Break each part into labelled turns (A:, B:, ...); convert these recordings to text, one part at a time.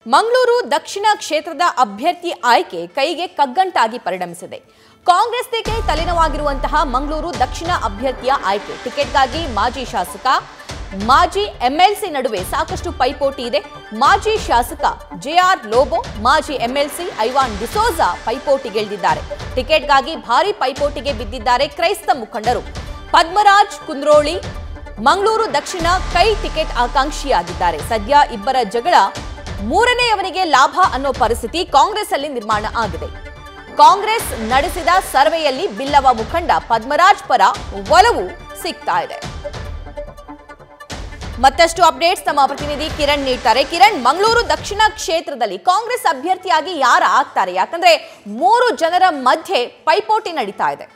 A: ಮಂಗಳೂರು ದಕ್ಷಿಣ ಕ್ಷೇತ್ರದ ಅಭ್ಯರ್ಥಿ ಆಯ್ಕೆ ಕೈಗೆ ಕಗ್ಗಂಟಾಗಿ ಪರಿಣಮಿಸಿದೆ ಕಾಂಗ್ರೆಸ್ಗೆ ತಲೆನೋವಾಗಿರುವಂತಹ ಮಂಗಳೂರು ದಕ್ಷಿಣ ಅಭ್ಯರ್ಥಿಯ ಆಯ್ಕೆ ಟಿಕೆಟ್ಗಾಗಿ ಮಾಜಿ ಶಾಸಕ ಮಾಜಿ ಎಂಎಲ್ಸಿ ನಡುವೆ ಸಾಕಷ್ಟು ಪೈಪೋಟಿ ಇದೆ ಮಾಜಿ ಶಾಸಕ ಜೆಆರ್ ಲೋಬೋ ಮಾಜಿ ಎಂಎಲ್ಸಿ ಐವಾನ್ ಡಿಸೋಜಾ ಪೈಪೋಟಿಗಿಳಿದಿದ್ದಾರೆ ಟಿಕೆಟ್ಗಾಗಿ ಭಾರಿ ಪೈಪೋಟಿಗೆ ಬಿದ್ದಿದ್ದಾರೆ ಕ್ರೈಸ್ತ ಮುಖಂಡರು ಪದ್ಮರಾಜ್ ಕುಂದ್ರೋಳಿ ಮಂಗಳೂರು ದಕ್ಷಿಣ ಕೈ ಟಿಕೆಟ್ ಆಕಾಂಕ್ಷಿಯಾಗಿದ್ದಾರೆ ಸದ್ಯ ಇಬ್ಬರ ಜಗಳ ಮೂರನೆಯವನಿಗೆ ಲಾಭ ಅನ್ನೋ ಪರಿಸ್ಥಿತಿ ಕಾಂಗ್ರೆಸ್ ಅಲ್ಲಿ ನಿರ್ಮಾಣ ಆಗಿದೆ ಕಾಂಗ್ರೆಸ್ ನಡೆಸಿದ ಸರ್ವೆಯಲ್ಲಿ ಬಿಲ್ಲವ ಮುಖಂಡ ಪದ್ಮರಾಜ್ ಪರ ಒಲವು ಸಿಗ್ತಾ ಇದೆ ಮತ್ತಷ್ಟು ಅಪ್ಡೇಟ್ಸ್ ನಮ್ಮ ಪ್ರತಿನಿಧಿ ಕಿರಣ್ ನೀಡ್ತಾರೆ ಕಿರಣ್ ಮಂಗಳೂರು ದಕ್ಷಿಣ ಕ್ಷೇತ್ರದಲ್ಲಿ ಕಾಂಗ್ರೆಸ್ ಅಭ್ಯರ್ಥಿಯಾಗಿ ಯಾರ ಆಗ್ತಾರೆ ಯಾಕಂದ್ರೆ ಮೂರು ಜನರ ಮಧ್ಯೆ ಪೈಪೋಟಿ ನಡೀತಾ ಇದೆ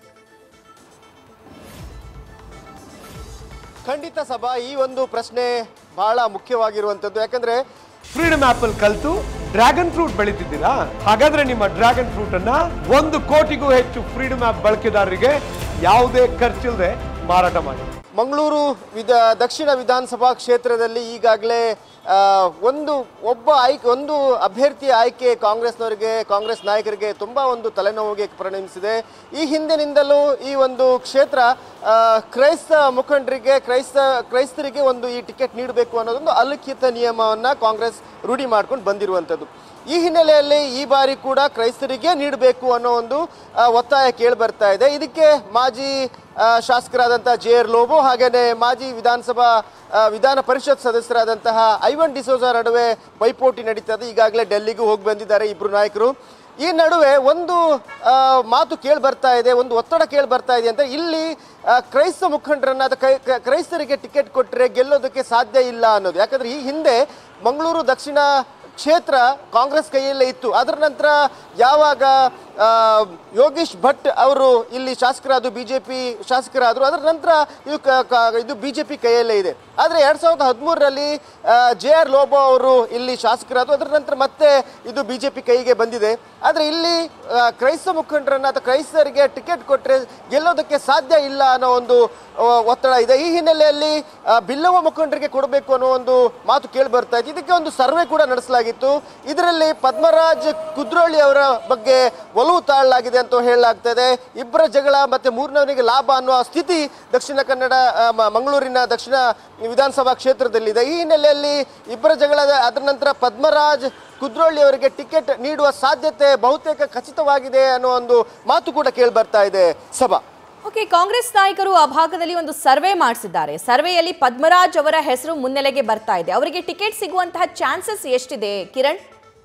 B: ಖಂಡಿತ ಸಭಾ ಈ ಒಂದು ಪ್ರಶ್ನೆ ಬಹಳ ಮುಖ್ಯವಾಗಿರುವಂಥದ್ದು ಯಾಕಂದ್ರೆ
C: ಫ್ರೀಡಮ್ ಆಪಲ್ ಕಲ್ತು ಡ್ರ್ಯಾಗನ್ ಫ್ರೂಟ್ ಬೆಳೀತಿದ್ದೀರಾ ಹಾಗಾದ್ರೆ ನಿಮ್ಮ ಡ್ರ್ಯಾಗನ್ ಫ್ರೂಟ್ ಅನ್ನ ಒಂದು ಕೋಟಿಗೂ ಹೆಚ್ಚು ಫ್ರೀಡಮ್ ಆಪ್ ಬಳಕೆದಾರರಿಗೆ ಯಾವುದೇ ಖರ್ಚಿಲ್ಲದೆ ಮಾರಾಟ ಮಾಡಿ
B: ಮಂಗಳೂರು ವಿಧ ದಕ್ಷಿಣ ವಿಧಾನಸಭಾ ಕ್ಷೇತ್ರದಲ್ಲಿ ಈಗಾಗಲೇ ಆ, ಒಂದು ಒಬ್ಬ ಆಯ್ಕೆ ಒಂದು ಅಭ್ಯರ್ಥಿ ಆಯ್ಕೆ ಕಾಂಗ್ರೆಸ್ನವರಿಗೆ ಕಾಂಗ್ರೆಸ್ ನಾಯಕರಿಗೆ ತುಂಬ ಒಂದು ತಲೆನೋವಿಗೆ ಪರಿಣಮಿಸಿದೆ ಈ ಹಿಂದಿನಿಂದಲೂ ಈ ಒಂದು ಕ್ಷೇತ್ರ ಆ, ಕ್ರೈಸ್ತ ಮುಖಂಡರಿಗೆ ಕ್ರೈಸ್ತ ಕ್ರೈಸ್ತರಿಗೆ ಒಂದು ಈ ಟಿಕೆಟ್ ನೀಡಬೇಕು ಅನ್ನೋದೊಂದು ಅಲಿಖಿತ ನಿಯಮವನ್ನು ಕಾಂಗ್ರೆಸ್ ರೂಢಿ ಮಾಡ್ಕೊಂಡು ಬಂದಿರುವಂಥದ್ದು ಈ ಹಿನ್ನೆಲೆಯಲ್ಲಿ ಈ ಬಾರಿ ಕೂಡ ಕ್ರೈಸ್ತರಿಗೆ ನೀಡಬೇಕು ಅನ್ನೋ ಒಂದು ಆ, ಒತ್ತಾಯ ಕೇಳಿ ಬರ್ತಾ ಇದೆ ಇದಕ್ಕೆ ಮಾಜಿ ಆ, ಶಾಸಕರಾದಂತಹ ಜೆ ಆರ್ ಲೋಬೋ ಹಾಗೇನೆ ಮಾಜಿ ವಿಧಾನಸಭಾ ಆ, ವಿಧಾನ ಪರಿಷತ್ ಸದಸ್ಯರಾದಂತಹ ಐವನ್ ಡಿಸೋಜಾ ನಡುವೆ ಪೈಪೋಟಿ ನಡೀತದೆ ಈಗಾಗಲೇ ಡೆಲ್ಲಿಗೂ ಹೋಗಿ ಬಂದಿದ್ದಾರೆ ಇಬ್ರು ನಾಯಕರು ಈ ನಡುವೆ ಒಂದು ಆ, ಮಾತು ಕೇಳಿ ಬರ್ತಾ ಇದೆ ಒಂದು ಒತ್ತಡ ಕೇಳಿ ಬರ್ತಾ ಇದೆ ಅಂತ ಇಲ್ಲಿ ಆ, ಕ್ರೈಸ್ತ ಮುಖಂಡರನ್ನ ಅಥವಾ ಕ್ರೈ- ಕ್ರೈ- ಕ್ರೈಸ್ತರಿಗೆ ಟಿಕೆಟ್ ಕೊಟ್ಟರೆ ಗೆಲ್ಲೋದಕ್ಕೆ ಸಾಧ್ಯ ಇಲ್ಲ ಅನ್ನೋದು ಯಾಕಂದ್ರೆ ಈ ಹಿಂದೆ ಮಂಗಳೂರು ದಕ್ಷಿಣ ಕ್ಷೇತ್ರ ಕಾಂಗ್ರೆಸ್ ಕೈಯಲ್ಲೇ ಇತ್ತು ಅದರ ನಂತರ ಯಾವಾಗ ಆ, ಯೋಗೀಶ್ ಭಟ್ ಅವರು ಇಲ್ಲಿ ಶಾಸಕರಾದ್ರು ಬಿ ಜೆ ಪಿ ಶಾಸಕರಾದರು ಅದರ ನಂತರ ಇದು ಕ- ಕ- ಇದು ಬಿ ಜೆ ಪಿ ಕೈಯಲ್ಲೇ ಇದೆ ಆದರೆ ಎರಡು ಸಾವಿರದ ಹದಿಮೂರರಲ್ಲಿ ಜೆ ಆರ್ ಲೋಬೋ ಅವರು ಇಲ್ಲಿ ಶಾಸಕರಾದರು ಅದರ ನಂತರ ಮತ್ತೆ ಇದು ಬಿ ಜೆ ಪಿ ಕೈಗೆ ಬಂದಿದೆ ಆದರೆ ಇಲ್ಲಿ ಆ, ಕ್ರೈಸ್ತ ಮುಖಂಡರನ್ನ ಅಥವಾ ಕ್ರೈಸ್ತರಿಗೆ ಟಿಕೆಟ್ ಕೊಟ್ಟರೆ ಗೆಲ್ಲೋದಕ್ಕೆ ಸಾಧ್ಯ ಇಲ್ಲ ಅನ್ನೋ ಒಂದು ಆ, ಒತ್ತಡ ಇದೆ ಈ ಹಿನ್ನೆಲೆಯಲ್ಲಿ ಆ, ಬಿಲ್ಲವ ಮುಖಂಡರಿಗೆ ಕೊಡಬೇಕು ಅನ್ನೋ ಒಂದು ಮಾತು ಕೇಳಿ ಬರ್ತಾ ಇತ್ತು ಇದಕ್ಕೆ ಒಂದು ಸರ್ವೆ ಕೂಡ ನಡೆಸಲಾಗಿತ್ತು ಇದರಲ್ಲಿ ಪದ್ಮರಾಜ್ ಕುದ್ರೋಳಿ ಅವರ ಬಗ್ಗೆ ಒಲವು ತಾಳಲಾಗಿದೆ ಅಂತ ಹೇಳಲಾಗ್ತದೆ ಇಬ್ಬರ ಜಗಳ ಮತ್ತೆ ಮೂರನವನಿಗೆ ಲಾಭ ಅನ್ನುವ ಸ್ಥಿತಿ ದಕ್ಷಿಣ ಕನ್ನಡ ಆ, ಮ- ಮಂಗಳೂರಿನ ದಕ್ಷಿಣ ವಿಧಾನಸಭಾ ಕ್ಷೇತ್ರದಲ್ಲಿದೆ ಈ ಹಿನ್ನೆಲೆಯಲ್ಲಿ ಇಬ್ಬರ ಜಗಳ ಅದರ ನಂತರ ಪದ್ಮರಾಜ್ ಕುದ್ರೋಳಿ ಅವರಿಗೆ ಟಿಕೆಟ್ ನೀಡುವ ಸಾಧ್ಯತೆ ಬಹುತೇಕ ಖಚಿತವಾಗಿದೆ ಅನ್ನೋ ಒಂದು ಮಾತು ಕೂಡ ಕೇಳಿ ಬರ್ತಾ ಇದೆ ಸಭಾ
A: ಓಕೆ ಕಾಂಗ್ರೆಸ್ ನಾಯಕರು ಆ ಭಾಗದಲ್ಲಿ ಒಂದು ಸರ್ವೆ ಮಾಡಿಸಿದ್ದಾರೆ ಸರ್ವೆಯಲ್ಲಿ ಪದ್ಮರಾಜ್ ಅವರ ಹೆಸರು ಮುನ್ನೆಲೆಗೆ ಬರ್ತಾ ಇದೆ ಅವರಿಗೆ ಟಿಕೆಟ್ ಸಿಗುವಂತಹ ಚಾನ್ಸಸ್ ಎಷ್ಟಿದೆ ಕಿರಣ್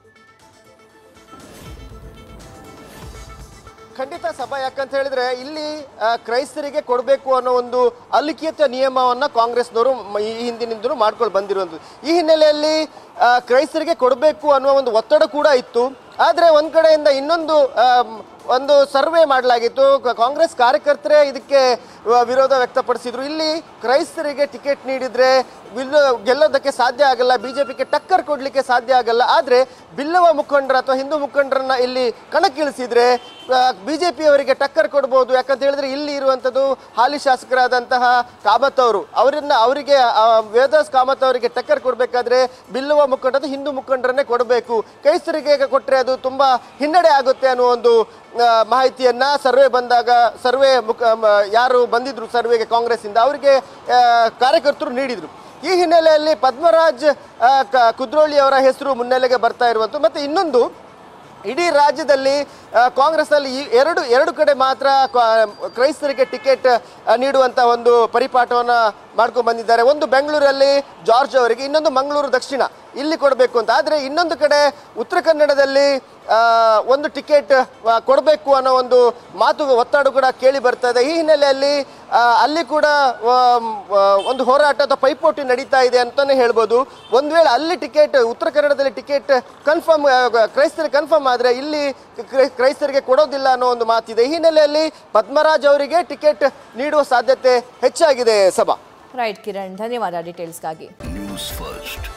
B: ಖಂಡಿತ ಸಭಾ ಯಾಕಂತ ಹೇಳಿದ್ರೆ ಇಲ್ಲಿ ಆ, ಕ್ರೈಸ್ತರಿಗೆ ಕೊಡಬೇಕು ಅನ್ನೋ ಒಂದು ಅಲಿಖಿತ ನಿಯಮವನ್ನ ಕಾಂಗ್ರೆಸ್ನವರು ಮ- ಈ ಹಿಂದಿನಿಂದಲೂ ಮಾಡ್ಕೊಂಡು ಬಂದಿರುವಂಥದ್ದು ಈ ಹಿನ್ನೆಲೆಯಲ್ಲಿ ಆ, ಕ್ರೈಸ್ತರಿಗೆ ಕೊಡಬೇಕು ಅನ್ನುವ ಒಂದು ಒತ್ತಡ ಕೂಡ ಇತ್ತು ಆದರೆ ಒಂದ್ ಕಡೆಯಿಂದ ಇನ್ನೊಂದು ಆ, ಮ್, ಒಂದು ಸರ್ವೆ ಮಾಡಲಾಗಿತ್ತು ಕ- ಕಾಂಗ್ರೆಸ್ ಕಾರ್ಯಕರ್ತರೇ ಇದಕ್ಕೆ ಆ, ವಿರೋಧ ವ್ಯಕ್ತಪಡಿಸಿದ್ರು ಇಲ್ಲಿ ಕ್ರೈಸ್ತರಿಗೆ ಟಿಕೆಟ್ ನೀಡಿದ್ರೆ ಬಿಲ್ಲು ಗೆಲ್ಲೋದಕ್ಕೆ ಸಾಧ್ಯ ಆಗಲ್ಲ ಬಿಜೆಪಿಗೆ ಟಕ್ಕರ್ ಕೊಡ್ಲಿಕ್ಕೆ ಸಾಧ್ಯ ಆಗಲ್ಲ ಆದ್ರೆ ಬಿಲ್ಲವ ಮುಖಂಡರ ಅಥವಾ ಹಿಂದೂ ಮುಖಂಡರನ್ನ ಇಲ್ಲಿ ಕಣಕ್ಕಿಳಿಸಿದ್ರೆ ಬಿಜೆಪಿ ಅವರಿಗೆ ಟಕ್ಕರ್ ಕೊಡ್ಬೋದು ಯಾಕಂತ ಹೇಳಿದ್ರೆ ಇಲ್ಲಿ ಇರುವಂತದ್ದು ಹಾಲಿ ಶಾಸಕರಾದಂತಹ ಕಾಮತ್ ಅವರು ಅವರನ್ನ ಅವರಿಗೆ ಆ, ವೇದಾಸ್ ಕಾಮತ್ ಅವರಿಗೆ ಟಕ್ಕರ್ ಕೊಡಬೇಕಾದ್ರೆ ಬಿಲ್ಲುವ ಮುಖಂಡ ಅಥವಾ ಹಿಂದೂ ಮುಖಂಡರನ್ನೇ ಕೊಡಬೇಕು ಕ್ರೈಸ್ತರಿಗೆ ಕೊಟ್ಟರೆ ಅದು ತುಂಬಾ ಹಿನ್ನಡೆ ಆಗುತ್ತೆ ಅನ್ನೋ ಒಂದು ಆ, ಮಾಹಿತಿಯನ್ನ ಸರ್ವೆ ಬಂದಾಗ ಸರ್ವೆ ಮುಖ ಮ- ಯಾರು ಬಂದಿದ್ರು ಸರ್ವೆಗೆ ಕಾಂಗ್ರೆಸ್ ಇಂದ ಅವರಿಗೆ ಆ, ಕಾರ್ಯಕರ್ತರು ನೀಡಿದ್ರು ಈ ಹಿನ್ನೆಲೆಯಲ್ಲಿ ಪದ್ಮರಾಜ್ ಆ, ಕ- ಕುದ್ರೋಳಿ ಅವರ ಹೆಸರು ಮುನ್ನೆಲೆಗೆ ಬರ್ತಾ ಇರುವಂಥದ್ದು ಮತ್ತೆ ಇನ್ನೊಂದು ಇಡೀ ರಾಜ್ಯದಲ್ಲಿ ಆ, ಕಾಂಗ್ರೆಸ್ನಲ್ಲಿ ಈ ಎರಡು ಎರಡು ಕಡೆ ಮಾತ್ರ ಕ- ಕ್ರೈಸ್ತರಿಗೆ ಟಿಕೆಟ್ ಆ, ನೀಡುವಂತ ಒಂದು ಪರಿಪಾಠವನ್ನ ಮಾಡ್ಕೊಂಡು ಬಂದಿದ್ದಾರೆ ಒಂದು ಬೆಂಗಳೂರಲ್ಲಿ ಜಾರ್ಜ್ ಅವರಿಗೆ ಇನ್ನೊಂದು ಮಂಗಳೂರು ದಕ್ಷಿಣ ಇಲ್ಲಿ ಕೊಡಬೇಕು ಅಂತ ಆದರೆ ಇನ್ನೊಂದು ಕಡೆ ಉತ್ತರ ಕನ್ನಡದಲ್ಲಿ ಆ, ಒಂದು ಟಿಕೆಟ್ ಕೊಡಬೇಕು ಅನ್ನೋ ಒಂದು ಮಾತು ಒತ್ತಡ ಕೂಡ ಕೇಳಿ ಬರ್ತಾ ಇದೆ ಈ ಹಿನ್ನೆಲೆಯಲ್ಲಿ ಆ, ಅಲ್ಲಿ ಕೂಡ ಆ, ಮ್, ಆ, ಒಂದು ಹೋರಾಟ ಅಥವಾ ಪೈಪೋಟಿ ನಡೀತಾ ಇದೆ ಅಂತಾನೆ ಹೇಳ್ಬೋದು ಒಂದು ವೇಳೆ ಅಲ್ಲಿ ಟಿಕೆಟ್ ಉತ್ತರ ಕನ್ನಡದಲ್ಲಿ ಟಿಕೆಟ್ ಕನ್ಫರ್ಮ್ ಕ್ರೈಸ್ತರಿಗೆ ಕನ್ಫರ್ಮ್ ಆದರೆ ಇಲ್ಲಿ ಕ್ರೈ- ಕ್ರೈಸ್ತರಿಗೆ ಕೊಡೋದಿಲ್ಲ ಅನ್ನೋ ಒಂದು ಮಾತಿದೆ ಈ ಹಿನ್ನೆಲೆಯಲ್ಲಿ ಪದ್ಮರಾಜ್ ಅವರಿಗೆ ಟಿಕೆಟ್ ನೀಡುವ ಸಾಧ್ಯತೆ ಹೆಚ್ಚಾಗಿದೆ ಸಭಾ
A: ರೈಟ್ ಕಿರಣ್ ಧನ್ಯವಾದ ಡೀಟೇಲ್ಸ್ಗಾಗಿ
D: ನ್ಯೂಸ್ ಫಸ್ಟ್